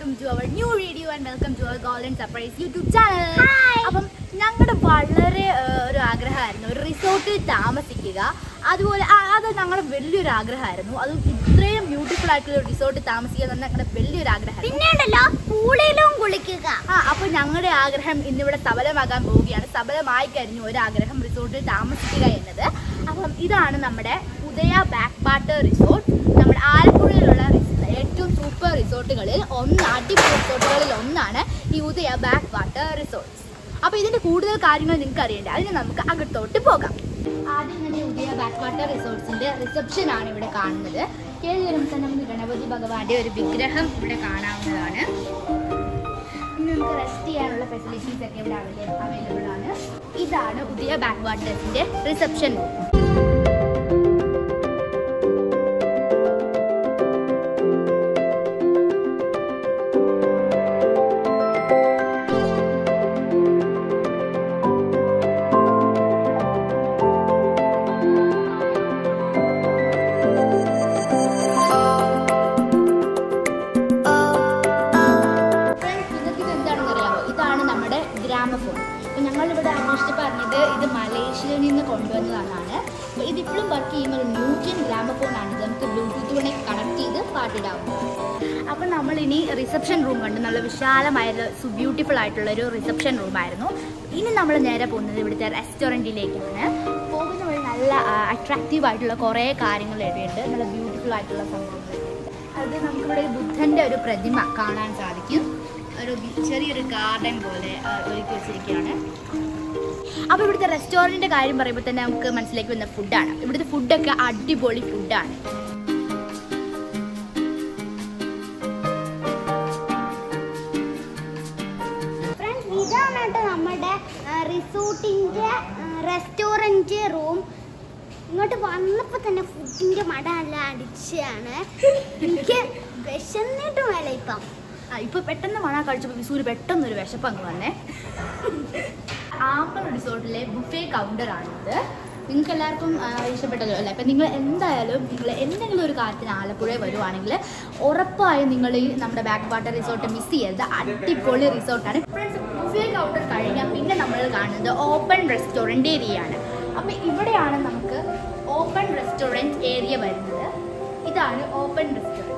Welcome to our new video and welcome to our golden surprise YouTube channel Hi. അപ്പം ഞങ്ങളുടെ വളരെ ആ, ഒരു ആഗ്രഹമായിരുന്നു ഒരു റിസോർട്ടിൽ താമസിക്കുക അതുപോലെ ആ, അത് ഞങ്ങളുടെ വലിയൊരു ആഗ്രഹമായിരുന്നു അത് ഇത്രയും ബ്യൂട്ടിഫുൾ ആയിട്ടുള്ള ഒരു റിസോർട്ടിൽ താമസിക്കുക എന്ന് ഞങ്ങളുടെ വലിയൊരു ആഗ്രഹമായിരുന്നു പിന്നെ ഉണ്ടല്ലോ പൂളിലും കുളിക്കുക ആ അപ്പോൾ ഞങ്ങളുടെ ആഗ്രഹം ഇന്നിവിടെ സഫലമാകാൻ പോവുകയാണ് സഫലമായി കഴിഞ്ഞു ഒരു ആഗ്രഹം റിസോർട്ടിൽ താമസിക്കുക എന്നത് അപ്പം ഇതാണ് നമ്മുടെ ഉദയ ബാക്ക് പാട്ട് റിസോർട്ട് നമ്മുടെ ആലപ്പുഴയിലുള്ള റിസ്- ഏറ്റവും സൂപ്പർ റിസോർട്ടുകളിൽ ഒന്ന് അടിപൊളി റിസോർട്ടുകളിൽ ഒന്നാണ് ഈ ഉദയ ബാക്ക് വാട്ടർ റിസോർട്ട്സ് അപ്പോൾ ഇതിന്റെ കൂടുതൽ കാര്യങ്ങൾ നിങ്ങൾക്ക് അറിയണ്ടേ അതിന് നമുക്ക് അകത്തോട്ട് പോകാം ആദ്യം തന്നെ ഉദയ ബാക്ക് വാട്ടർ റിസോർട്ട്സിന്റെ റിസപ്ഷൻ ആണ് ഇവിടെ കാണുന്നത് കയറി വരുമ്പോൾ തന്നെ നമുക്ക് ഗണപതി ഭഗവാന്റെ ഒരു വിഗ്രഹം ഇവിടെ കാണാവുന്നതാണ് ഇനി നമുക്ക് റെസ്റ്റ് ചെയ്യാനുള്ള ഫെസിലിറ്റീസ് ഒക്കെ ഇവിടെ അവൈലബിൾ ആണ് ഇതാണ് ഉദയ ബാക്ക് വാട്ടേഴ്സിന്റെ റിസപ്ഷൻ നിങ്ങൾക്ക് ഇത് എന്താണെന്ന് അറിയാമോ ഇതാണ് നമ്മുടെ ഗ്രാമഫോൺ അപ്പോൾ ഞങ്ങളിവിടെ അന്വേഷിച്ച് പറഞ്ഞത് ഇത് മലേഷ്യയിൽ നിന്ന് കൊണ്ടുവന്നതാണ് അപ്പോൾ ഇതിപ്പോഴും വർക്ക് ചെയ്യുന്ന ഒരു ന്യൂജൻ ഗ്രാമഫോൺ ആണ് ഇത് നമുക്ക് ബ്ലൂടൂത്ത് കണക്ട് ചെയ്ത് പാട്ടിടാവുന്നതാണ് അപ്പോൾ നമ്മൾ ഇനി റിസപ്ഷൻ റൂം കണ്ടു നല്ല വിശാലമായ ബ്യൂട്ടിഫുൾ ആയിട്ടുള്ള ഒരു റിസപ്ഷൻ റൂമായിരുന്നു ഇനി നമ്മൾ നേരെ പോകുന്നത് ഇവിടുത്തെ റെസ്റ്റോറൻറ്റിലേക്കാണ് പോകുന്ന വഴി നല്ല അട്രാക്റ്റീവ് ആയിട്ടുള്ള കുറേ കാര്യങ്ങൾ ഇവിടെയുണ്ട് നല്ല ബ്യൂട്ടിഫുൾ ആയിട്ടുള്ള സംഭവങ്ങളൊക്കെ ഉണ്ട് അത് നമുക്കിവിടെ ഒരു ബുദ്ധൻ്റെ ഒരു പ്രതിമ കാണാൻ സാധിക്കും ഒരു വി- ചെറിയൊരു ഗാർഡൻ പോലെ ആ, ഒരുക്കി വെച്ചിരിക്കുകയാണ് അപ്പോൾ ഇവിടുത്തെ റെസ്റ്റോറൻറ്റിൻ്റെ കാര്യം പറയുമ്പോൾ തന്നെ നമുക്ക് മനസ്സിലേക്ക് വന്ന ഫുഡാണ് ഇവിടുത്തെ ഫുഡൊക്കെ അടിപൊളി ഫുഡാണ് ഫ്രണ്ട്സ് ഇതാണ് കേട്ടോ നമ്മുടെ റിസോർട്ടിന്റെ റെസ്റ്റോറൻറ്റ് റൂം ഇങ്ങോട്ട് വന്നപ്പോൾ തന്നെ ഫുഡിന്റെ മട നല്ല അടിച്ചാണ് എനിക്ക് വിശന്നിട്ട് മേലെ ഇപ്പം ആ ഇപ്പോൾ പെട്ടെന്ന് മണ കഴിച്ചപ്പോൾ വിസൂര് പെട്ടെന്നൊരു വിശപ്പ് അങ്ങ് വന്നേ ആമ്പർ റിസോർട്ടിലെ ബുഫേ കൗണ്ടറാണിത് നിങ്ങൾക്ക് എല്ലാവർക്കും ആ, ഇഷ്ടപ്പെട്ടല്ലോ അല്ലേ അപ്പം നിങ്ങൾ എന്തായാലും നിങ്ങൾ എന്തെങ്കിലും ഒരു കാര്യത്തിന് ആലപ്പുഴ വരുവാണെങ്കിൽ ഉറപ്പായും നിങ്ങൾ ഈ നമ്മുടെ ബാക്ക് വാട്ടർ റിസോർട്ട് മിസ് ചെയ്യരുത് അടിപൊളി റിസോർട്ടാണ് ഫ്രണ്ട്സ് ബുഫേ കൗണ്ടർ കഴിഞ്ഞാൽ പിന്നെ നമ്മൾ കാണുന്നത് ഓപ്പൺ റെസ്റ്റോറൻറ്റ് ഏരിയയാണ് അപ്പം ഇവിടെയാണ് നമുക്ക് ഓപ്പൺ റെസ്റ്റോറൻറ്റ് ഏരിയ വരുന്നത് ഇതാണ് ഓപ്പൺ റെസ്റ്റോറൻറ്റ്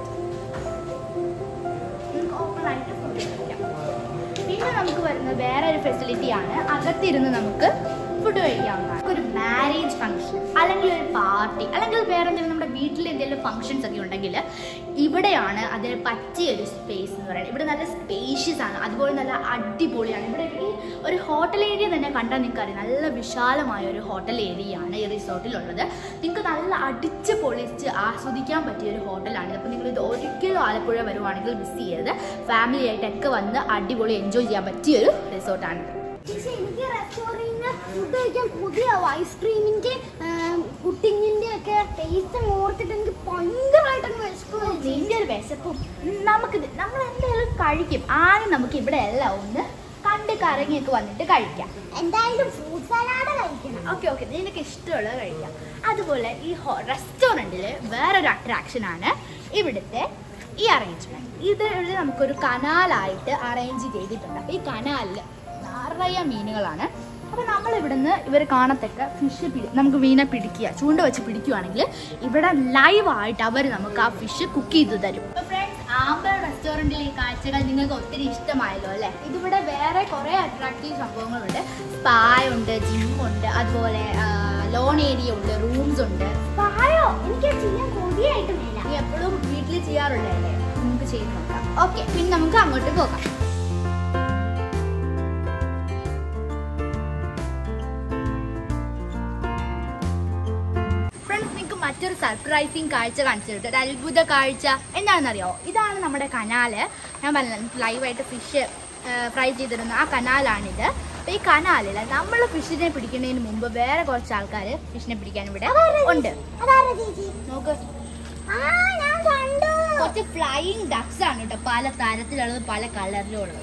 നമുക്ക് ഓപ്പൺ ആയിട്ട് ഫുഡ് കഴിക്കാം പിന്നെ നമുക്ക് വരുന്ന വേറെ ഒരു ഫെസിലിറ്റി ആണ് അകത്തിരുന്ന് നമുക്ക് ഫുഡ് കഴിക്കാവുന്നതാണ് ഒരു മാരേജ് ഫംഗ്ഷൻ അല്ലെങ്കിൽ ഒരു പാർട്ടി അല്ലെങ്കിൽ വേറെ എന്തെങ്കിലും നമ്മുടെ വീട്ടിൽ എന്തെങ്കിലും ഫംഗ്ഷൻസ് ഒക്കെ ഉണ്ടെങ്കിൽ ഇവിടെയാണ് അതിന് പറ്റിയ ഒരു സ്പേസ് എന്ന് പറയുന്നത് ഇവിടെ നല്ല സ്പേഷ്യസ് ആണ് അതുപോലെ നല്ല അടിപൊളിയാണ് ഇവിടെ ഈ ഒരു ഹോട്ടൽ ഏരിയ തന്നെ കണ്ടാൽ നിങ്ങൾക്ക് അറിയാം നല്ല വിശാലമായ ഒരു ഹോട്ടൽ ഏരിയയാണ് ഈ റിസോർട്ടിലുള്ളത് നിങ്ങൾക്ക് നല്ല അടിച്ച് പൊളിച്ച് ആസ്വദിക്കാൻ പറ്റിയ ഒരു ഹോട്ടലാണ് അപ്പോൾ നിങ്ങൾ ഇത് ഒരിക്കലും ആലപ്പുഴ വരുവാണെങ്കിൽ മിസ് ചെയ്യരുത് ഫാമിലി ആയിട്ടൊക്കെ വന്ന് അടിപൊളി എൻജോയ് ചെയ്യാൻ പറ്റിയ ഒരു റിസോർട്ടാണ് പക്ഷേ എനിക്ക് റെസ്റ്റോറൻറ്റിന് ഫുഡ് കഴിക്കാൻ പുതിയാവും ഐസ്ക്രീമിന്റെ പുട്ടിങ്ങിന്റെ ഒക്കെ ടേസ്റ്റ് ഓർത്തിട്ട് എനിക്ക് ഭയങ്കരമായിട്ടൊന്ന് വിശക്കും നിന്റെ ഒരു വിശപ്പും നമുക്ക് നമ്മൾ എന്തായാലും കഴിക്കും ആദ്യം നമുക്ക് ഇവിടെ എല്ലാം ഒന്ന് കണ്ട് കറങ്ങിയൊക്കെ വന്നിട്ട് കഴിക്കാം എന്തായാലും ഫ്രൂട്ട് സലാഡ് കഴിക്കണം ഓക്കെ ഓക്കെ നിനക്ക് ഇഷ്ടമുള്ളത് കഴിക്കാം അതുപോലെ ഈ റെസ്റ്റോറൻറ്റിൽ വേറൊരു അട്രാക്ഷനാണ് ഇവിടുത്തെ ഈ അറേഞ്ച്മെൻറ്റ് ഇത് ഇവിടെ നമുക്കൊരു കനാലായിട്ട് അറേഞ്ച് ചെയ്തിട്ടുണ്ട് അപ്പോൾ ഈ കനാലിൽ നിറയെ മീനുകളാണ് അപ്പോൾ നമ്മൾ ഇവിടുന്ന് ഇവർ കാണത്തക്ക ഫിഷ് പിടി നമുക്ക് മീനെ പിടിക്കുക ചൂണ്ട വെച്ച് പിടിക്കുകയാണെങ്കിൽ ഇവിടെ ലൈവായിട്ട് അവർ നമുക്ക് ആ ഫിഷ് കുക്ക് ചെയ്ത് തരും അപ്പോൾ ഫ്രണ്ട്സ് ആമ്പർ റെസ്റ്റോറൻറ്റിലെ ഈ കാഴ്ചകൾ നിങ്ങൾക്ക് ഒത്തിരി ഇഷ്ടമായല്ലോ അല്ലേ ഇതിവിടെ വേറെ കുറേ അട്രാക്റ്റീവ് സംഭവങ്ങളുണ്ട് സ്പാ ഉണ്ട് ജിമ്മുണ്ട് അതുപോലെ ലോൺ ഏരിയ ഉണ്ട് റൂംസ് ഉണ്ട് പായോ എനിക്ക് ചെയ്യാൻ കൊതിയായിട്ട് മേല നീ എപ്പോഴും വീട്ടിൽ ചെയ്യാറുള്ളതല്ലേ നമുക്ക് ചെയ്ത് നോക്കാം ഓക്കെ പിന്നെ നമുക്ക് അങ്ങോട്ട് പോകാം ഫ്രണ്ട്സ് നിങ്ങൾക്ക് മറ്റൊരു സർപ്രൈസിങ് കാഴ്ച കാണിച്ചു തരട്ടെ ഒരു അത്ഭുത കാഴ്ച എന്താണെന്നറിയോ ഇതാണ് നമ്മുടെ കനാല് ഞാൻ പറഞ്ഞത് ലൈവായിട്ട് ഫിഷ് ഫ്രൈ ചെയ്തിരുന്ന ആ കനാലാണിത് അപ്പോൾ ഈ കനാലിൽ നമ്മൾ ഫിഷിനെ പിടിക്കുന്നതിന് മുമ്പ് വേറെ കുറച്ച് ആൾക്കാർ ഫിഷിനെ പിടിക്കാൻ ഇവിടെ ഉണ്ട് അതാരാ ചേച്ചി നോക്ക് ആ ഞാൻ കണ്ടു കുറച്ച് ഫ്ലൈയിങ് ഡക്സ് ആണ് കേട്ടോ പല തരത്തിലുള്ളത് പല കളറിലും ഉള്ളത്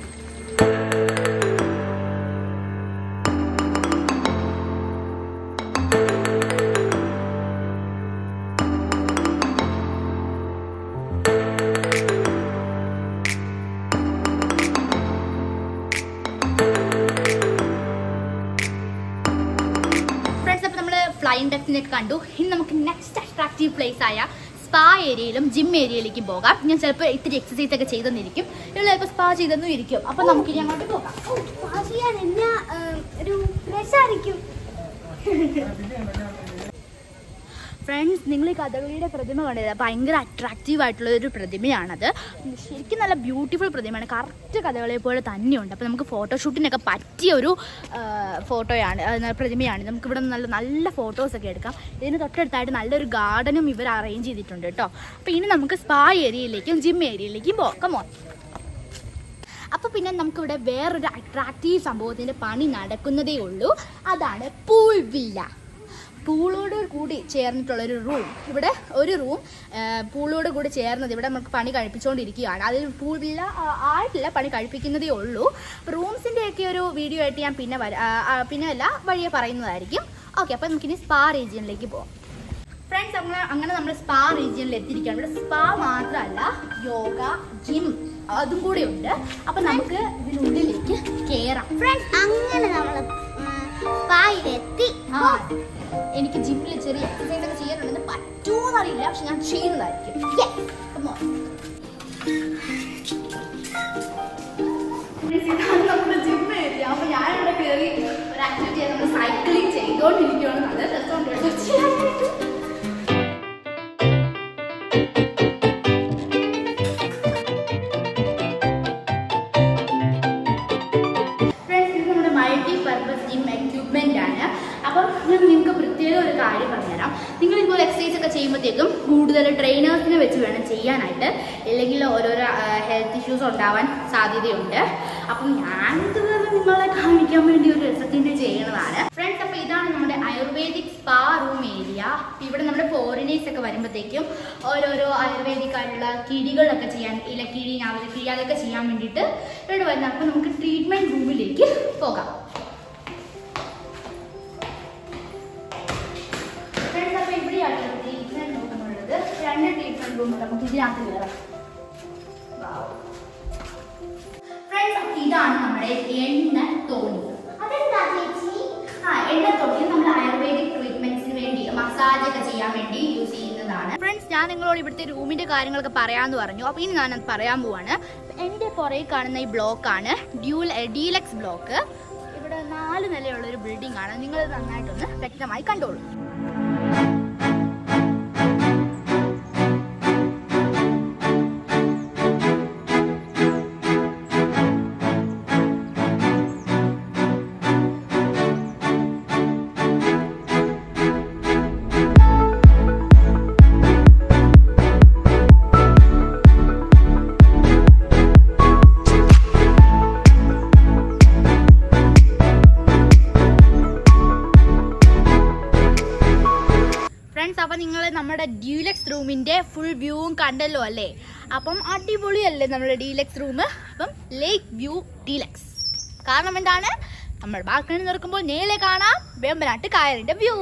ഫ്ലൈങ് ഡക്സിനൊക്കെ കണ്ടു ഇനി നമുക്ക് നെക്സ്റ്റ് അട്രാക്റ്റീവ് പ്ലേസ് ആയ സ്പാ ഏരിയയിലും ജിം ഏരിയയിലേക്കും പോകാം ഞാൻ ചിലപ്പോൾ ഇത്തിരി എക്സസൈസ് ഒക്കെ ചെയ്തെന്നിരിക്കും ഇവിടെ ചിലപ്പോൾ സ്പാ ചെയ്തെന്നും ഇരിക്കും അപ്പം നമുക്ക് ഇനി അങ്ങോട്ട് പോകാം ഓ, പാസ് ചെയ്യാൻ എന്നാ ഏഹ്, ഒരു രസമായിരിക്കും ഫ്രണ്ട്സ് നിങ്ങൾ ഈ കഥകളിയുടെ പ്രതിമ കണ്ടത് ഭയങ്കര അട്രാക്റ്റീവ് ആയിട്ടുള്ള ഒരു പ്രതിമയാണത് ശരിക്കും നല്ല ബ്യൂട്ടിഫുൾ പ്രതിമയാണ് കറക്റ്റ് കഥകളെ പോലെ തന്നെയുണ്ട് അപ്പോൾ നമുക്ക് ഫോട്ടോഷൂട്ടിനൊക്കെ പറ്റിയ ഒരു ആ, ഫോട്ടോയാണ് ആ, പ്രതിമയാണ് നമുക്ക് ഇവിടെ നല്ല നല്ല ഫോട്ടോസൊക്കെ എടുക്കാം ഇതിന് തൊട്ടടുത്തായിട്ട് നല്ലൊരു ഗാർഡനും ഇവർ അറേഞ്ച് ചെയ്തിട്ടുണ്ട് കേട്ടോ അപ്പോൾ ഇനി നമുക്ക് സ്പാ ഏരിയയിലേക്കും ജിം ഏരിയയിലേക്കും പോകാം കമോ അപ്പോൾ പിന്നെ നമുക്കിവിടെ വേറൊരു അട്രാക്റ്റീവ് സംഭവത്തിൻ്റെ പണി നടക്കുന്നതേ ഉള്ളൂ അതാണ് പൂൾ വില്ല പൂളോട് കൂടി ചേർന്നിട്ടുള്ള ഒരു റൂം ഇവിടെ ഒരു റൂം പൂളോട് കൂടി ചേർന്നത് ഇവിടെ നമുക്ക് പണി കഴിപ്പിച്ചുകൊണ്ടിരിക്കുകയാണ് അതിൽ പൂൾ വില്ല ആ, ആയിട്ടില്ല പണി കഴിപ്പിക്കുന്നതേ ഉള്ളൂ റൂംസിൻ്റെ ഒക്കെ ഒരു വീഡിയോ ആയിട്ട് ഞാൻ പിന്നെ വരാ ആ, ആ, പിന്നെ അല്ല വഴിയെ പറയുന്നതായിരിക്കും ഓക്കെ അപ്പോൾ നമുക്കിനി സ്പാ റീജിയനിലേക്ക് പോകാം ഫ്രണ്ട്സ് അങ്ങനെ അങ്ങനെ നമ്മൾ സ്പാ റീജിയനിൽ എത്തിയിരിക്കുകയാണ് ഇവിടെ സ്പാ മാത്രമല്ല യോഗ ജിം അതും കൂടെ ഉണ്ട് അപ്പം നമുക്ക് ഇതിനുള്ളിലേക്ക് കയറാം ഫ്രണ്ട്സ് അങ്ങനെ നമ്മൾ പായിലെത്തി ആ എനിക്ക് ജിമ്മിൽ ചെറിയ എക്സസൈസ് ഒക്കെ ചെയ്യാനുണ്ടെന്ന് പറ്റുമോന്ന് അറിയില്ല പക്ഷെ ഞാൻ ചെയ്യുന്നതായിരിക്കും Yes, come on. Friends, ഇതാണ് നമ്മുടെ ജിം ഏരിയ അപ്പൊ ഞാൻ ഇവിടെ കയറി ഒരു ആക്ടിവിറ്റി നമ്മൾ സൈക്ലിംഗ് ചെയ്തോണ്ടിരിക്കുകയാണ് നല്ല രസമുണ്ട് കേട്ടോ ചെയ്യാനായിട്ട് ഫ്രണ്ട്സ് ഇത് നമ്മുടെ മൾട്ടി പർപ്പസ് ജിം എക്യുപ്മെന്റ് ആണ് അപ്പം ഞാൻ നിങ്ങൾക്ക് പ്രത്യേക ഒരു കാര്യം പറഞ്ഞുതരാം നിങ്ങൾ ഇതുപോലെ എക്സസൈസ് ഒക്കെ ചെയ്യുമ്പോഴത്തേക്കും കൂടുതൽ ട്രെയിനേഴ്സിനെ വെച്ച് വേണം ചെയ്യാനായിട്ട് ഇല്ലെങ്കിൽ ഓരോരോ ഹെൽത്ത് ഇഷ്യൂസ് ഉണ്ടാവാൻ സാധ്യതയുണ്ട് അപ്പം ഞാൻ ഇത് വെറുതെ നിങ്ങളെ കാണിക്കാൻ വേണ്ടി ഒരു രസത്തിന് ചെയ്യണതാണ് ഫ്രണ്ട്സ് അപ്പോൾ ഇതാണ് നമ്മുടെ ആയുർവേദിക് സ്പാ റൂം ഏരിയ ഇവിടെ നമ്മുടെ ഫോറിനേഴ്സ് ഒക്കെ വരുമ്പോഴത്തേക്കും ഓരോരോ ആയുർവേദിക് ആയിട്ടുള്ള കിഴികളൊക്കെ ചെയ്യാൻ ഇലക്കിഴി ഞാവലക്കിഴി അതൊക്കെ ചെയ്യാൻ വേണ്ടിയിട്ട് ഇവിടെ വരുന്നത് അപ്പോൾ നമുക്ക് ട്രീറ്റ്മെൻറ്റ് റൂമിലേക്ക് പോകാം ഫ്രണ്ട്സ് അപ്പോൾ ഇവിടെയാണ് ട്രീറ്റ്മെൻറ്റ് റൂം ഉള്ളത് രണ്ട് ട്രീറ്റ്മെൻറ്റ് റൂം നമുക്ക് ഇതിനകത്ത് കയറാം ഫ്രണ്ട്സ് അപ്പോൾ ഇതാണ് നമ്മുടെ എണ്ണ തോണി അതെന്താ ചേച്ചി ആ എണ്ണ തോണി നമ്മൾ ആയുർവേദിക് ട്രീറ്റ്മെന്റ്സിന് വേണ്ടി മസാജ് ഒക്കെ ചെയ്യാൻ വേണ്ടി യൂസ് ചെയ്യുന്നതാണ് ഫ്രണ്ട്സ് ഞാൻ നിങ്ങളോട് ഇവിടുത്തെ റൂമിന്റെ കാര്യങ്ങളൊക്കെ പറയാമെന്ന് പറഞ്ഞു അപ്പോൾ ഇനി ഞാൻ അത് പറയാൻ പോവാണ് എൻ്റെ പുറകെ കാണുന്ന ഈ ബ്ലോക്കാണ് ഡ്യൂൽ ഡീലക്സ് ബ്ലോക്ക് ഇവിടെ നാല് നിലയുള്ള ഒരു ബിൽഡിംഗ് ആണ് നിങ്ങൾ നന്നായിട്ടൊന്ന് വ്യക്തമായി കണ്ടോളൂ ഫ്രണ്ട്സ് അപ്പം നിങ്ങൾ നമ്മുടെ ഡ്യൂലക്സ് റൂമിന്റെ ഫുൾ വ്യൂവും കണ്ടല്ലോ അല്ലേ അപ്പം അടിപൊളിയല്ലേ നമ്മുടെ ഡീലക്സ് റൂം അപ്പം ലേക്ക് വ്യൂ ഡീലക്സ് കാരണം എന്താണ് നമ്മൾ ബാൽക്കണി നിൽക്കുമ്പോൾ നേരെ കാണാം വേമ്പനാട്ട് കായലിന്റെ വ്യൂ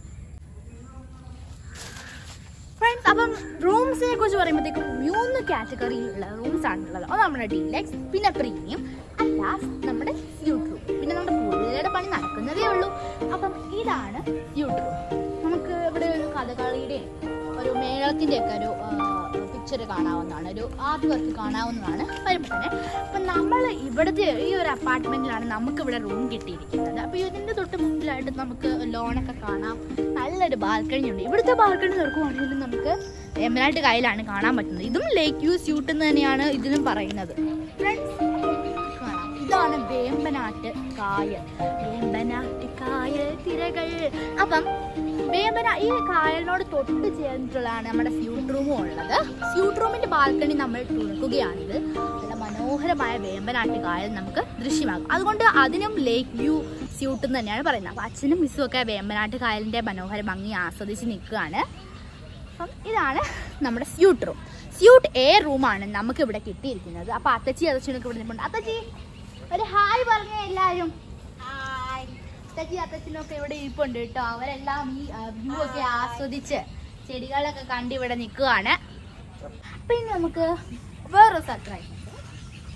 ഫ്രണ്ട്സ് അപ്പം റൂംസിനെ കുറിച്ച് പറയുമ്പോഴത്തേക്കും മൂന്ന് കാറ്റഗറിയിലുള്ള റൂംസ് ആണുള്ളത് അത് നമ്മുടെ ഡീലക്സ് പിന്നെ പ്രീമിയം അല്ലാസ് നമ്മുടെ സ്യൂട്ട് റൂം പിന്നെ നമ്മുടെ കൂടുതലുടെ പണി നടക്കുന്നതേ ഉള്ളൂ അപ്പം ഇതാണ് സ്യൂട്ട് റൂം നമുക്ക് ഇവിടെ ഒരു കഥകളിയുടെയും ഒരു മേളത്തിൻ്റെ ഒക്കെ ഒരു പിക്ചർ കാണാവുന്നതാണ് ഒരു ആർട്ട് വർക്ക് കാണാവുന്നതാണ് വരുമ്പോൾ തന്നെ അപ്പം നമ്മൾ ഇവിടുത്തെ ഈ ഒരു അപ്പാർട്ട്മെൻറ്റിലാണ് നമുക്ക് ഇവിടെ റൂം കിട്ടിയിരിക്കുന്നത് അപ്പോൾ ഇതിൻ്റെ തൊട്ട് മുമ്പിലായിട്ട് നമുക്ക് ലോണൊക്കെ കാണാം നല്ലൊരു ബാൽക്കണി ഉണ്ട് ഇവിടുത്തെ ബാൽക്കണി നോക്കുവാണെങ്കിലും നമുക്ക് എമനായിട്ട് കായലാണ് കാണാൻ പറ്റുന്നത് ഇതും ലേക്ക് വ്യൂ സ്യൂട്ട് എന്ന് തന്നെയാണ് ഇതിനും പറയുന്നത് Friends, കാണാം. ഇതാണ് വേമ്പനാട്ട് കായൽ വേമ്പനാട്ട് കായൽ തിരകൾ അപ്പം വേമ്പന ഈ കായലിനോട് തൊട്ട് ചേർന്നിട്ടുള്ളതാണ് നമ്മുടെ സ്യൂട്ട് റൂമും ഉള്ളത് സ്യൂട്ട് റൂമിന്റെ ബാൽക്കണി നമ്മൾ തുറക്കുകയാണിത് നല്ല മനോഹരമായ വേമ്പനാട്ട് കായൽ നമുക്ക് ദൃശ്യമാകും അതുകൊണ്ട് അതിനും ലേക്ക് വ്യൂ സ്യൂട്ട് എന്ന് തന്നെയാണ് പറയുന്നത് അപ്പം അച്ഛനും മിസ്സും ഒക്കെ വേമ്പനാട്ട് കായലിന്റെ മനോഹര ഭംഗി ആസ്വദിച്ച് നിൽക്കുകയാണ് അപ്പം ഇതാണ് നമ്മുടെ സ്യൂട്ട് റൂം സ്യൂട്ട് എ റൂമാണ് നമുക്ക് ഇവിടെ കിട്ടിയിരിക്കുന്നത് അപ്പൊ അത്തച്ചി അത്തച്ചിനൊക്കെ ഇവിടെ നിൽപ്പുണ്ട് അത്തച്ചി ഒരു ഹായ് പറഞ്ഞ എല്ലാവരും ഹായ് അത്തച്ചി അത്തച്ചിനൊക്കെ ഇവിടെ ഇരിപ്പുണ്ട് കേട്ടോ അവരെല്ലാം ഈ വ്യൂ ഒക്കെ ആസ്വദിച്ച് ചെടികളൊക്കെ കണ്ട് ഇവിടെ നിൽക്കുകയാണ് പിന്നെ നമുക്ക് വേറൊരു സർപ്രൈസ്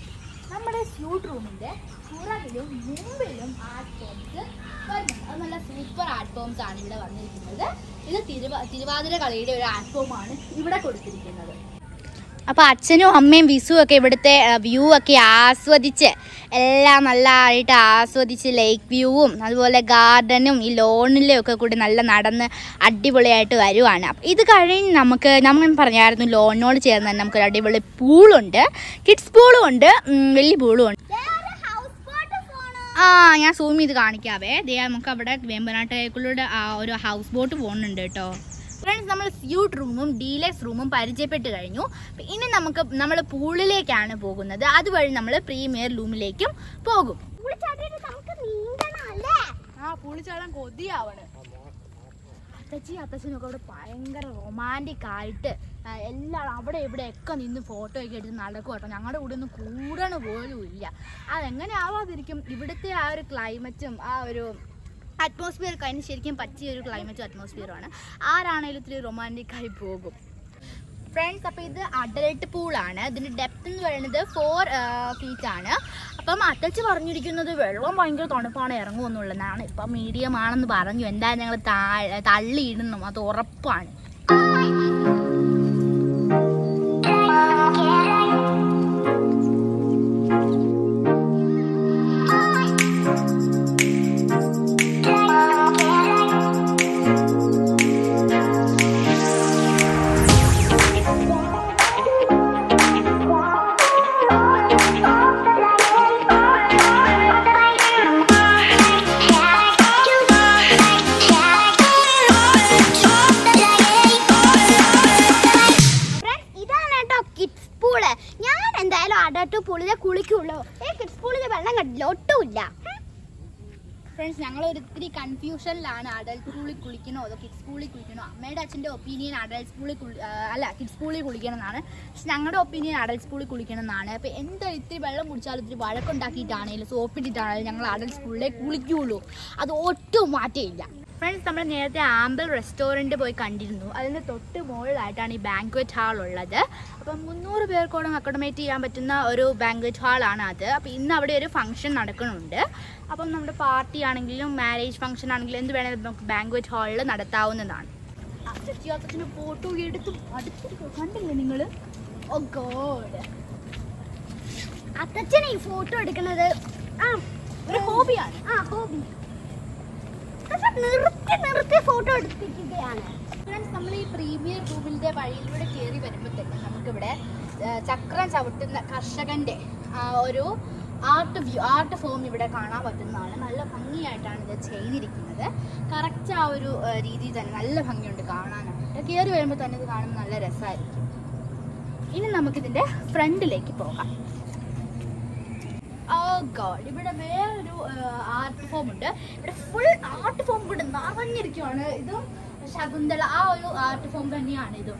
നമ്മുടെ സ്യൂട്ട് റൂമിന്റെ പുറകിലും മുമ്പിലും ആർട്ട് ഫോംസ് വരുന്നുണ്ട് അത് നല്ല സൂപ്പർ ആർട്ട് ഫോംസ് ആണ് ഇവിടെ വന്നിരിക്കുന്നത് ഇത് തിരുവ തിരുവാതിര കളിയുടെ ഒരു ആർട്ട് ഫോം ആണ് ഇവിടെ കൊടുത്തിരിക്കുന്നത് അപ്പോൾ അച്ഛനും അമ്മയും വിസുവും ഒക്കെ ഇവിടുത്തെ വ്യൂ ഒക്കെ ആസ്വദിച്ച് എല്ലാം നല്ലതായിട്ട് ആസ്വദിച്ച് ലേക്ക് വ്യൂവും അതുപോലെ ഗാർഡനും ഈ ലോണിലും ഒക്കെ കൂടി നല്ല നടന്ന് അടിപൊളിയായിട്ട് വരുവാണ് അപ്പം ഇത് കഴിഞ്ഞ് നമുക്ക് നമ്മൾ പറഞ്ഞായിരുന്നു ലോണിനോട് ചേർന്ന് തന്നെ നമുക്കൊരു അടിപൊളി പൂളുണ്ട് കിഡ്സ് പൂളും ഉണ്ട് ഉം, വലിയ പൂളും ഉണ്ട് ഹൗസ് ബോട്ട് പോണോ ആ ഞാൻ സൂം ചെയ്ത് കാണിക്കാവേ ദേ നമുക്ക് അവിടെ വേമ്പനാട്ടേക്കുള്ളുടെ ആ ഒരു ഹൗസ് ബോട്ട് പോകുന്നുണ്ട് കേട്ടോ ഫ്രണ്ട്സ് നമ്മൾ സ്യൂട്ട് റൂമും ഡീലക്സ് റൂമും പരിചയപ്പെട്ട് കഴിഞ്ഞു അപ്പൊ ഇനി നമുക്ക് നമ്മൾ പൂളിലേക്കാണ് പോകുന്നത് അതുവഴി നമ്മൾ പ്രീമിയർ റൂമിലേക്കും പോകും ചാട്ടിട്ട് നമുക്ക് നീന്തണം അല്ലേ ആ പൂളി ചാടാൻ കൊതിയാവണ് അത്തച്ചി അത്തച്ഛനൊക്കെ അവിടെ ഭയങ്കര റൊമാൻറ്റിക് ആയിട്ട് ആ, എല്ലാവരും അവിടെ ഇവിടെ ഒക്കെ നിന്ന് ഫോട്ടോ ഒക്കെ എടുത്ത് നടക്കും കേട്ടോ ഞങ്ങളുടെ കൂടെ ഒന്നും കൂടണ പോലും ഇല്ല അതെങ്ങനെ ആവാതിരിക്കും ഇവിടുത്തെ ആ ഒരു ക്ലൈമറ്റും ആ ഒരു അറ്റ്മോസ്ഫിയർ ഒക്കെ അതിന് ശരിക്കും പറ്റിയ ഒരു ക്ലൈമറ്റും അറ്റ്മോസ്ഫിയറുമാണ് ആരാണേലും ഇത്തിരി റൊമാൻറ്റിക് ആയി പോകും ഫ്രണ്ട്സ് അപ്പോൾ ഇത് അഡൽട്ട് പൂളാണ് ഇതിൻ്റെ ഡെപ്ത് എന്ന് പറയുന്നത് ഫോർ ഫീറ്റ് ആണ് അപ്പം അത്തച്ച് പറഞ്ഞിരിക്കുന്നത് വെള്ളം ഭയങ്കര തണുപ്പാണ് ഇറങ്ങുമെന്നുള്ളതാണ് ഇപ്പം മീഡിയം ആണെന്ന് പറഞ്ഞു എന്തായാലും ഞങ്ങൾ താഴെ തള്ളിയിടുന്നു അത് ഉറപ്പാണ് ഫ്രണ്ട്സ് ഇതാണ് കേട്ടോ കിഡ്സ് പൂള് ഞാൻ എന്തായാലും അടട്ട് പൂളിലെ കുളിക്കുള്ളൂ ഈ കിഡ്സ് പൂളിലെ വെള്ളം കണ്ടില്ല ഒട്ടുമില്ല ഫ്രണ്ട്സ് ഞങ്ങൾ ഒരിത്തിരി കൺഫ്യൂഷനിലാണ് അഡൽട്ട് സ്കൂളിൽ കുളിക്കണോ അതോ കിഡ്സ് സ്കൂളിൽ കുളിക്കണോ അമ്മയുടെ അച്ഛൻ്റെ ഒപ്പീനിയൻ അഡൽട്ട് സ്കൂളിൽ കുളി ആ, അല്ല കിഡ്സ് സ്കൂളിൽ കുളിക്കണം എന്നാണ് പക്ഷെ ഞങ്ങളുടെ ഒപ്പീനിയൻ അഡൽട്ട് സ്കൂളിൽ കുളിക്കണം എന്നാണ് അപ്പോൾ എന്താ ഇത്തിരി വെള്ളം കുടിച്ചാലും ഇത്തിരി വഴക്കുണ്ടാക്കിയിട്ടാണെങ്കിലും സോപ്പിട്ടിട്ടാണെങ്കിലും ഞങ്ങൾ അഡൽട്ട് സ്കൂളിലേ കുളിക്കുള്ളൂ അത് ഒട്ടും മാറ്റമില്ല ഫ്രണ്ട്സ് നമ്മൾ നേരത്തെ ആമ്പൽ റെസ്റ്റോറൻറ്റ് പോയി കണ്ടിരുന്നു അതിൻ്റെ തൊട്ട് മുകളിലായിട്ടാണ് ഈ ബാങ്ക്വറ്റ് ഹാൾ ഉള്ളത് അപ്പം മുന്നൂറ് പേർക്കോളം അക്കോമഡേറ്റ് ചെയ്യാൻ പറ്റുന്ന ഒരു ബാങ്ക്വറ്റ് ഹാളാണ് അത് അപ്പോൾ ഇന്ന് അവിടെ ഒരു ഫംഗ്ഷൻ നടക്കുന്നുണ്ട് അപ്പം നമ്മുടെ പാർട്ടി ആണെങ്കിലും മാരേജ് ഫംഗ്ഷൻ ആണെങ്കിലും എന്ത് വേണമെങ്കിലും നമുക്ക് ബാങ്ക്വറ്റ് ഹാളിൽ നടത്താവുന്നതാണ് അച്ഛന് ഫോട്ടോ എടുത്ത് അടുത്തിരിക്കും കണ്ടില്ലേ നിങ്ങൾ ഓ ഗോഡ് അത്തച്ഛനെ ഈ ഫോട്ടോ എടുക്കുന്നത് ആ ഒരു ഹോബിയാണ് ആ ഹോബി നിർത്തി നിർത്തി ഫോട്ടോ എടുപ്പിക്കുകയാണ് ഫ്രണ്ട്സ് നമ്മൾ ഈ പ്രീമിയർ റൂമിൻ്റെ വഴിയിലൂടെ കയറി വരുമ്പോൾ തന്നെ നമുക്കിവിടെ ആ, ചക്രം ചവിട്ടുന്ന കർഷകൻ്റെ ആ, ഒരു ആർട്ട് വ്യൂ ആർട്ട് ഫോം ഇവിടെ കാണാൻ പറ്റുന്നതാണ് നല്ല ഭംഗിയായിട്ടാണ് ഇത് ചെയ്തിരിക്കുന്നത് കറക്റ്റ് ആ ഒരു ആ, രീതിയിൽ തന്നെ നല്ല ഭംഗിയുണ്ട് കാണാനായിട്ട് കയറി വരുമ്പോൾ തന്നെ ഇത് കാണുമ്പോൾ നല്ല രസമായിരിക്കും ഇനി നമുക്കിതിൻ്റെ ഫ്രണ്ടിലേക്ക് പോകാം ഓ ഗോഡ് ഇവിടെ വേറൊരു ആർട്ട് ഫോം ഉണ്ട് ഇവിടെ ഫുൾ ആർട്ട് ഫോം കൊണ്ട് നിറഞ്ഞിരിക്കുവാണ് ഇതും ശകുന്തള ആ ഒരു ആർട്ട് ഫോം തന്നെയാണ് ഇതും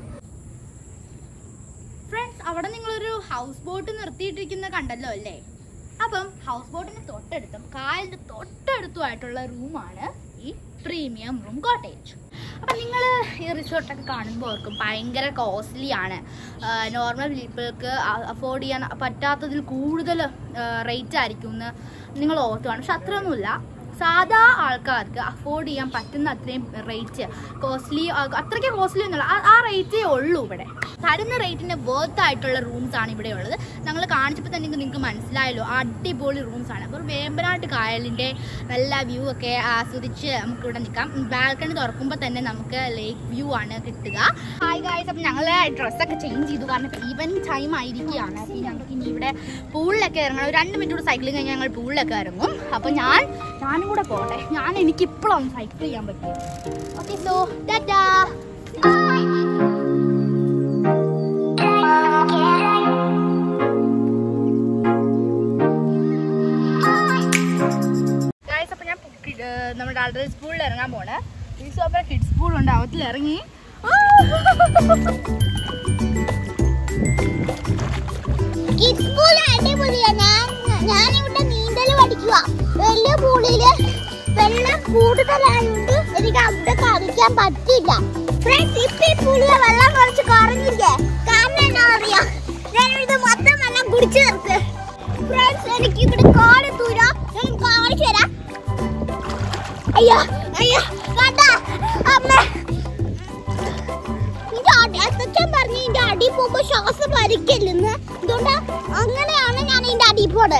ഫ്രണ്ട്സ് അവിടെ നിങ്ങളൊരു ഹൗസ് ബോട്ട് നിർത്തിയിട്ടിരിക്കുന്ന കണ്ടല്ലോ അല്ലേ അപ്പം ഹൗസ് ബോട്ടിന് തൊട്ടടുത്തും കായലിന്റെ തൊട്ടടുത്തുമായിട്ടുള്ള റൂമാണ് ഈ പ്രീമിയം റൂം കോട്ടേജ് അപ്പം നിങ്ങൾ ഈ റിസോർട്ടൊക്കെ കാണുമ്പോൾ ഓർക്കും ഭയങ്കര കോസ്റ്റ്ലി ആണ് നോർമൽ പീപ്പിൾക്ക് അഫോർഡ് ചെയ്യാൻ പറ്റാത്തതിൽ കൂടുതൽ റേറ്റ് ആയിരിക്കും എന്ന് നിങ്ങൾ ഓർത്തുവാണ് പക്ഷെ അത്രയൊന്നുമില്ല സാധാ ആൾക്കാർക്ക് അഫോർഡ് ചെയ്യാൻ പറ്റുന്ന അത്രയും റേറ്റ് കോസ്റ്റ്ലി അത്രയ്ക്ക് കോസ്റ്റ്ലി ഒന്നുമില്ല ആ- ആ റേറ്റേ ഉള്ളൂ ഇവിടെ തരുന്ന റേറ്റിന് വേർത്ത് ആയിട്ടുള്ള റൂംസ് ആണ് ഇവിടെ ഉള്ളത് ഞങ്ങൾ കാണിച്ചപ്പോൾ തന്നെ നിങ്ങൾക്ക് മനസ്സിലായല്ലോ അടിപൊളി റൂംസ് ആണ് അപ്പോൾ വേമ്പനാട്ട് കായലിൻ്റെ നല്ല വ്യൂ ഒക്കെ ആസ്വദിച്ച് നമുക്ക് ഇവിടെ നിൽക്കാം ബാൽക്കണി തുറക്കുമ്പോൾ തന്നെ നമുക്ക് ലേക്ക് വ്യൂ ആണ് കിട്ടുക ഹായ് ഗായ്സ് അപ്പം ഞങ്ങൾ ഡ്രസ്സൊക്കെ ചേഞ്ച് ചെയ്തു കാരണം ഇപ്പോൾ ഈവനിങ് ടൈം ആയിരിക്കുകയാണ് അപ്പോൾ ഞങ്ങൾക്ക് ഇനി ഇവിടെ പൂളിലൊക്കെ ഇറങ്ങണം ഒരു രണ്ട് മിനിറ്റ് കൂടെ സൈക്കിൾ കഴിഞ്ഞാൽ ഞങ്ങൾ പൂളിലൊക്കെ ഇറങ്ങും അപ്പോൾ ഞാൻ ഞാനും കൂടെ പോട്ടെ ഞാൻ എനിക്ക് ഇപ്പോഴാണ് സൈക്കിൾ ചെയ്യാൻ പറ്റിയത് ഓക്കെ സോ ടാറ്റാ ഗായ്സ് അപ്പോൾ ഞാൻ കി- ഏർ നമ്മുടെ അഡൽട്ട് സ്കൂളിൽ ഇറങ്ങാൻ പോണേ ഈ സോപ്പറ കിഡ്സ് സ്കൂളുണ്ട് അവത്തിൽ ഇറങ്ങി കിഡ്സ് പൂൾ അടിപൊളിയാ ഞാൻ ഞാനിവിടെ നീന്തൽ പഠിക്കുക വലിയ പൂളില് വെള്ളം കൂടുതലായതുകൊണ്ട് എനിക്ക് അവിടെ കളിക്കാൻ പറ്റില്ല ഫ്രണ്ട്സ് ഇപ്പൊ ഈ പൂളിലെ വെള്ളം കുറച്ച് കുറഞ്ഞില്ലേ കാരണം എന്താ പറയാ ഞാൻ ഇത് മൊത്തം വെള്ളം കുടിച്ചു നിർത്ത് എനിക്ക് ഇവിടെ കാലെത്തൂല ഞാൻ കാണിച്ചു തരാം അയ്യോ അയ്യോ കണ്ടാ അമ്മ നിന്റെ അടി അത്തച്ഛൻ പറഞ്ഞു ഇതിന്റെ അടി പോകുമ്പോ ശ്വാസം വലിക്കില്ലെന്ന് അതുകൊണ്ട് അങ്ങനെയാണ് ഞാൻ ഇതിന്റെ അടി പോണത്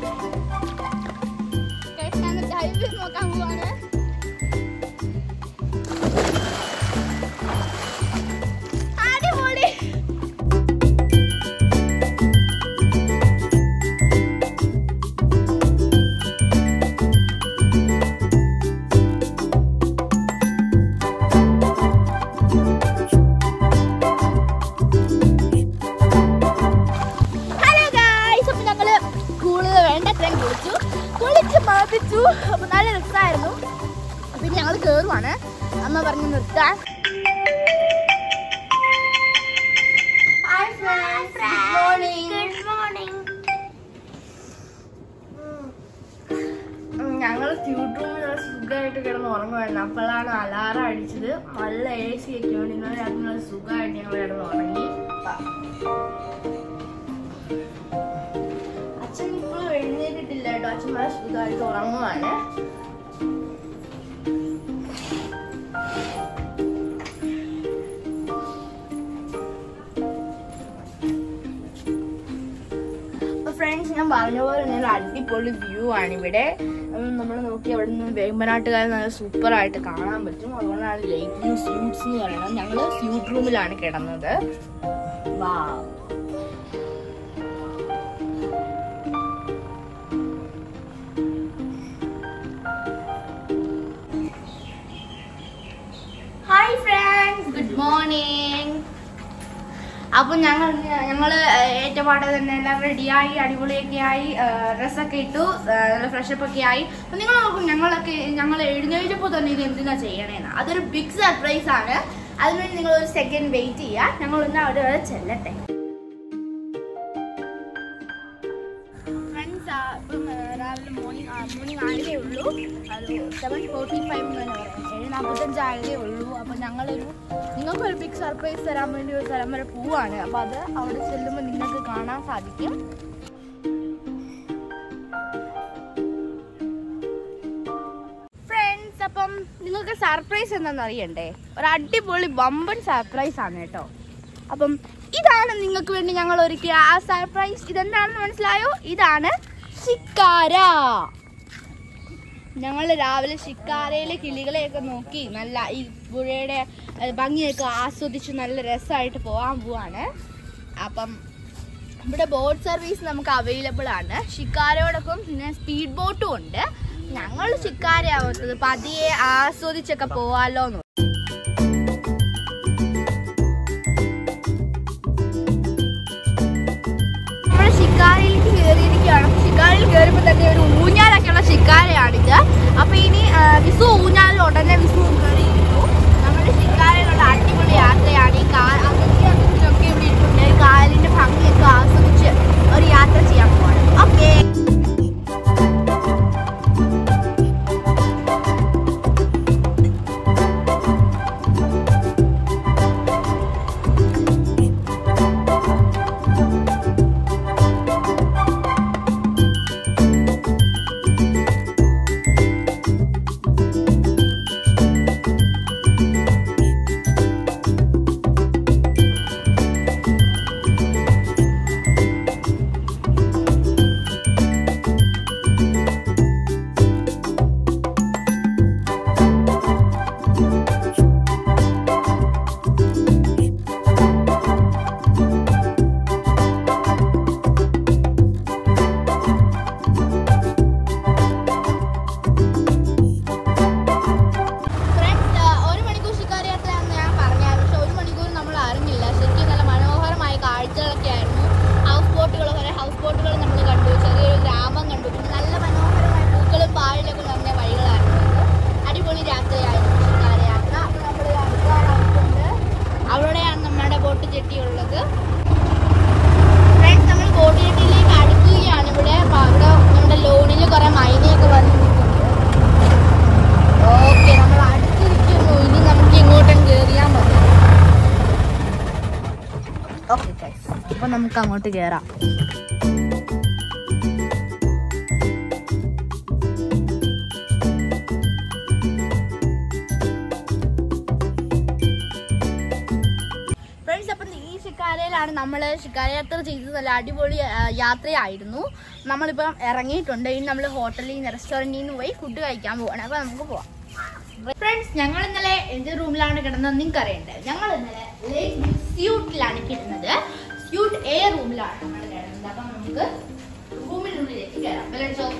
നോക്കാൻ പോവാണ് അടിപൊളി ഹലോ ഗായ്സ് അപ്പൊ ഞങ്ങള് കൂടുതൽ വേണ്ടത്രയും കുളിച്ചു കുളിച്ച് മതിച്ചു അപ്പൊ നല്ല രസമായിരുന്നു പിന്നെ ഞങ്ങൾ കേറുവാണ് അമ്മ പറഞ്ഞു നിർത്താൻ hi friends good morning good morning ഞങ്ങൾ സ്യൂട്ട് റൂമിൽ സുഖമായിട്ട് കിടന്ന് ഉറങ്ങുമായിരുന്നു അപ്പോഴാണ് അലാറം അടിച്ചത് നല്ല എ സി ഒക്കെ ഉണ്ട് ഇന്നലെ രാത്രി നല്ല സുഖമായിട്ട് ഞങ്ങൾ കിടന്ന് ഉറങ്ങി അച്ഛൻ ഇപ്പോഴും എഴുന്നേറ്റിട്ടില്ല കേട്ടോ അച്ഛൻ നല്ല സുഖമായിട്ട് ഉറങ്ങുവാണ് ഫ്രണ്ട്സ് ഞാൻ പറഞ്ഞ പോലെ തന്നെ ഒരു അടിപൊളി വ്യൂ ആണ് ഇവിടെ നമ്മൾ നോക്കി അവിടെ നിന്ന് വേമ്പനാട്ടുകാർ നല്ല സൂപ്പർ ആയിട്ട് കാണാൻ പറ്റും അതുകൊണ്ടാണ് ലേക്ക് വ്യൂ സ്യൂട്ട്സ് എന്ന് പറയുന്നത് ഞങ്ങൾ സ്യൂട്ട് റൂമിലാണ് കിടന്നത് വാ ഹായ് ഫ്രണ്ട്സ് ഗുഡ് മോർണിംഗ് അപ്പൊ ഞങ്ങൾ ഞങ്ങൾ ഏറ്റപാടെ തന്നെ എല്ലാം റെഡിയായി അടിപൊളിയൊക്കെ ആയി ഡ്രസ്സൊക്കെ ഇട്ടു ആ, നല്ല ഫ്രഷപ്പ് ഒക്കെ ആയി അപ്പൊ നിങ്ങൾ നോക്കും ഞങ്ങളൊക്കെ ഞങ്ങൾ എഴുന്നേറ്റപ്പോൾ തന്നെ ഇത് എന്തിനാ ചെയ്യണേന്ന് അതൊരു ബിഗ് സർപ്രൈസ് ആണ് അതിനുവേണ്ടി നിങ്ങൾ ഒരു സെക്കൻഡ് വെയിറ്റ് ചെയ്യുക ഞങ്ങൾ ഒന്ന് അവിടെ വരെ ചെല്ലട്ടെ ഫ്രണ്ട്സ് ഇപ്പം ആ, രാവിലെ മോർണിംഗ് മോർണിംഗ് ആയതേ ഉള്ളൂ അത് സെവൻ ഫോർട്ടി ഫൈവ് എന്ന് തന്നെ പറയാം ഏഴ് നാൽപ്പത്തഞ്ച് ആയതേ ഉള്ളൂ അപ്പം ഞങ്ങളൊരു നിങ്ങൾക്കൊരു ബിഗ് സർപ്രൈസ് തരാൻ വേണ്ടി ഒരു സ്ഥലം വരെ പോവാണ് അപ്പം അത് അവിടെ ചെല്ലുമ്പോൾ നിങ്ങൾക്ക് കാണാൻ സാധിക്കും ഫ്രണ്ട്സ് അപ്പം നിങ്ങൾക്ക് സർപ്രൈസ് എന്താണെന്ന് അറിയണ്ടേ ഒരു അടിപൊളി വമ്പൻ സർപ്രൈസ് ആണ് കേട്ടോ അപ്പം ഇതാണ് നിങ്ങൾക്ക് വേണ്ടി ഞങ്ങൾ ഒരുക്കിയ ആ സർപ്രൈസ് ഇതെന്താണെന്ന് മനസ്സിലായോ ഇതാണ് ശിക്കാര ഞങ്ങൾ രാവിലെ ശിക്കാരയിലെ കിളികളെയൊക്കെ നോക്കി നല്ല ഈ പുഴയുടെ ഏഹ്, ഭംഗിയൊക്കെ ആസ്വദിച്ച് നല്ല രസമായിട്ട് പോകാൻ പോവാണ് അപ്പം ഇവിടെ ബോട്ട് സർവീസ് നമുക്ക് അവൈലബിൾ ആണ് ഷിക്കാരയോടൊപ്പം പിന്നെ സ്പീഡ് ബോട്ടും ഉണ്ട് ഞങ്ങൾ ഷിക്കാരയാവുന്നത് പതിയെ ആസ്വദിച്ചൊക്കെ പോവാലോ എന്ന് നമ്മുടെ ഷിക്കാരയിലേക്ക് കയറിയിരിക്കുകയാണ് ഷിക്കാരയിൽ കയറുമ്പോൾ തന്നെ ഒരു ഊഞ്ഞാലൊക്കെയുള്ള ഷിക്കാരയാണിത് അപ്പൊ ഇനി ആ, വിസു ഊഞ്ഞാലിൽ ഉടനെ വിസു കയറിയിരുന്നു നമ്മുടെ ഷിക്കാരയിലുള്ള അടിപൊളി യാത്രയാണ് ഈ കാ അതൊക്കെ അതൊക്കെ ഇവിടെ ഇട്ടുണ്ട് ഈ കായലിന്റെ ഭംഗിയൊക്കെ ആസ്വദിച്ച് ഒരു യാത്ര ചെയ്യാൻ പോവാണ് ഓക്കെ ഫ്രണ്ട്സ് ഒരു മണിക്കൂർ ശിക്കാരി യാത്രയാണെന്ന് ഞാൻ പറഞ്ഞായിരുന്നു പക്ഷെ ഒരു മണിക്കൂർ നമ്മൾ അറിഞ്ഞില്ല ശരിക്കും നല്ല മനോഹരമായ കാഴ്ചകളൊക്കെ ആയിരുന്നു ഹൗസ് ബോട്ടുകൾ കുറേ ഹൗസ് ബോട്ടുകൾ നമ്മൾ കണ്ടു ചെറിയൊരു ഗ്രാമം കണ്ടു പിന്നെ നല്ല മനോഹരമായ പൂക്കളും പായലൊക്കെ നിറഞ്ഞ വഴികളായിരുന്നു ഇത്. അടിപൊളി യാത്രയായിരുന്നു ശിക്കാരി യാത്ര അപ്പോൾ നമ്മൾ അടുത്തുണ്ട് അവിടെയാണ് നമ്മുടെ ബോട്ട് ജെട്ടിയുള്ളത് ഫ്രണ്ട്സ് നമ്മൾ ബോട്ട് ജെട്ടിയിലേക്ക് അടുക്കുകയാണ് ഇവിടെ അപ്പോൾ അവിടെ നമ്മുടെ ലോണിൽ കുറേ മൈനയൊക്കെ വന്ന് നിൽക്കുന്നുണ്ട് ഓക്കെ നമ്മൾ അടുത്തിരിക്കുന്നു ഇനി നമുക്ക് ഇങ്ങോട്ടും കേറിയാൽ മതി ഓക്കെ അപ്പൊ നമുക്ക് അങ്ങോട്ട് കേറാം ഇത്രയാണ് നമ്മൾ ശിക്കാരയാത്ര ചെയ്തത് നല്ല അടിപൊളി ആ, യാത്രയായിരുന്നു നമ്മളിപ്പം ഇറങ്ങിയിട്ടുണ്ട് ഇനി നമ്മൾ ഹോട്ടലിൽ നിന്ന് റെസ്റ്റോറൻറ്റിൽ നിന്ന് പോയി ഫുഡ് കഴിക്കാൻ പോവാണ് അപ്പോൾ നമുക്ക് പോവാം ഫ്രണ്ട്സ് ഞങ്ങൾ ഇന്നലെ എന്ത് റൂമിലാണ് കിടന്നത് നിങ്ങൾക്ക് അറിയണ്ടേ ഞങ്ങൾ ഇന്നലെ ലേക്ക് സ്യൂട്ടിലാണ് കിടന്നത് സ്യൂട്ട് എ റൂമിലാണ് നമ്മൾ കിടന്നത് അപ്പം നമുക്ക് റൂമിനുള്ളിലേക്ക് കയറാം ബലടിച്ചോ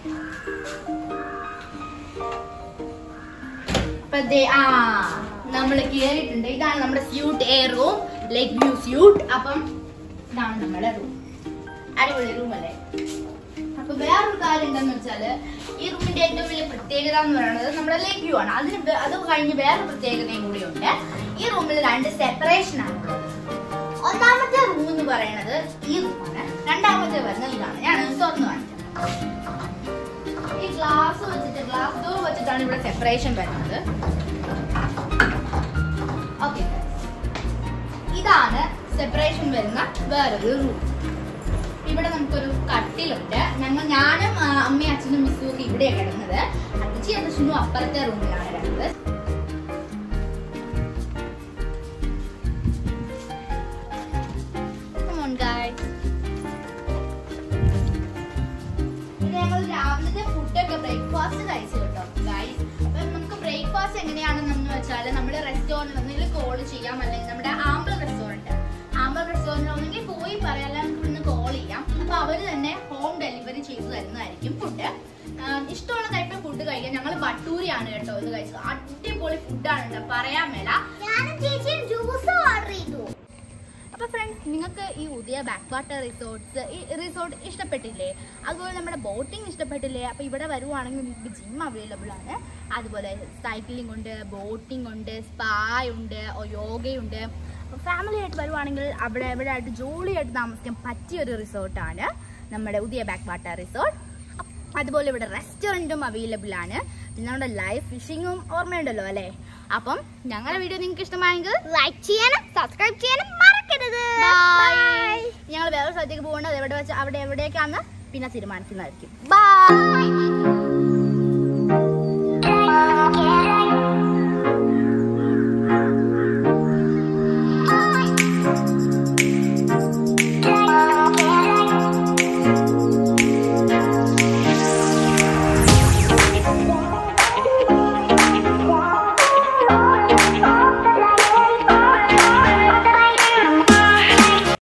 അപ്പൊ ദേ ആ നമ്മൾ കേറിയിട്ടുണ്ട് ഇതാണ് നമ്മുടെ suite a room lake view suite അപ്പം ഇതാണ് നമ്മുടെ റൂം അടിപൊളി റൂം അല്ലേ അപ്പൊ വേറൊരു കാര്യം എന്താന്ന് വെച്ചാല് ഈ റൂമിന്റെ ഏറ്റവും വലിയ പ്രത്യേകത എന്ന് പറയുന്നത് നമ്മുടെ ലേക്ക് വ്യൂ ആണ് അതിന് വേ- അത് കഴിഞ്ഞ് വേറെ പ്രത്യേകതയും കൂടിയുണ്ട് ഈ റൂമിൽ രണ്ട് സെപ്പറേഷൻ ആണ് ഉള്ളത് ഒന്നാമത്തെ റൂം എന്ന് പറയുന്നത് ഈ റൂമാണ് രണ്ടാമത്തെ വരുന്നത് ഇതാണ് ഞാൻ തുറന്നു കാണിക്കാം ഈ ഗ്ലാസ് വെച്ചിട്ട് ഗ്ലാസ് ഡോർ വെച്ചിട്ടാണ് ഇവിടെ സെപ്പറേഷൻ വരുന്നത് ഓക്കെ ഇതാണ് സെപ്പറേഷൻ വരുന്ന വേറൊരു റൂം ഇവിടെ നമുക്കൊരു കട്ടിലുണ്ട് ഞങ്ങൾ ഞാനും ആ, അമ്മയും അച്ഛനും മിസ്സും ഒക്കെ ഇവിടെയാണ് കിടന്നത് അച്ഛനും അച്ഛനും അപ്പുറത്തെ റൂമിലാണ് കിടന്നത് Come on, guys. ഇത് ഞങ്ങൾ രാവിലത്തെ ഫുഡൊക്കെ ബ്രേക്ക്ഫാസ്റ്റ് കഴിച്ചു കേട്ടോ ഗൈസ് അപ്പൊ നമുക്ക് ബ്രേക്ക്ഫാസ്റ്റ് എങ്ങനെയാണെന്ന് വെച്ചാൽ നമ്മുടെ റെസ്റ്റോറൻറ്റ് ഒന്നെങ്കിൽ കോൾ ചെയ്യാം അല്ലെങ്കിൽ നമ്മുടെ ആമ്പിൾ റെസ്റ്റോറൻറ്റ് ആമ്പിൾ റെസ്റ്റോറൻറ്റ് ഒന്നെങ്കിൽ പോയി പറയാം അല്ലെങ്കിൽ നമുക്ക് ഇവിടുന്ന് കോൾ ചെയ്യാം അപ്പൊ അവര് തന്നെ ഹോം ഡെലിവറി ചെയ്തു തരുന്നതായിരിക്കും ഫുഡ് ഇഷ്ടമുള്ള ടൈപ്പിൽ ഫുഡ് കഴിക്കാം ഞങ്ങൾ ബട്ടൂരിയാണ് കേട്ടോ ഇത് കഴിച്ചത് അടിപൊളി ഫുഡാണ് കേട്ടോ പറയാൻ മേല ഞാനും ചേച്ചിയും ജ്യൂസ് ഓർഡർ ചെയ്തു അപ്പൊ ഫ്രണ്ട്സ് നിങ്ങൾക്ക് ഈ ഉദയ ബാക്ക് വാട്ടർ റിസോർട്ട്സ് ഈ റിസോർട്ട് ഇഷ്ടപ്പെട്ടില്ലേ അതുപോലെ നമ്മുടെ ബോട്ടിംഗ് ഇഷ്ടപ്പെട്ടില്ലേ അപ്പൊ ഇവിടെ വരുവാണെങ്കിൽ നിങ്ങൾക്ക് ജിം അവൈലബിൾ ആണ് അതുപോലെ സൈക്ലിംഗ് ഉണ്ട് ബോട്ടിംഗ് ഉണ്ട് സ്പാ ഉണ്ട് യോഗയുണ്ട് ഫാമിലി ആയിട്ട് വരുവാണെങ്കിൽ അവിടെ ഇവിടെ ആയിട്ട് ജോളിയായിട്ട് താമസിക്കാൻ പറ്റിയ ഒരു റിസോർട്ടാണ് നമ്മുടെ ഉദയ ബാക്ക് വാട്ടർ റിസോർട്ട് അതുപോലെ ഇവിടെ റെസ്റ്റോറൻറ്റും അവൈലബിൾ ആണ് പിന്നെ നമ്മുടെ ലൈവ് ഫിഷിങ്ങും ഓർമ്മയുണ്ടല്ലോ അല്ലേ അപ്പം ഞങ്ങളുടെ വീഡിയോ നിങ്ങൾക്ക് ഇഷ്ടമായെങ്കിൽ ലൈക്ക് ചെയ്യാനും സബ്സ്ക്രൈബ് ചെയ്യാനും മറക്കരുത് ബൈ ഞങ്ങൾ വേറെ സ്ഥലത്തേക്ക് പോകേണ്ടത് എവിടെ വെച്ച് അവിടെ എവിടേക്കാന്ന് പിന്നെ തീരുമാനിക്കുന്നതായിരിക്കും ബൈ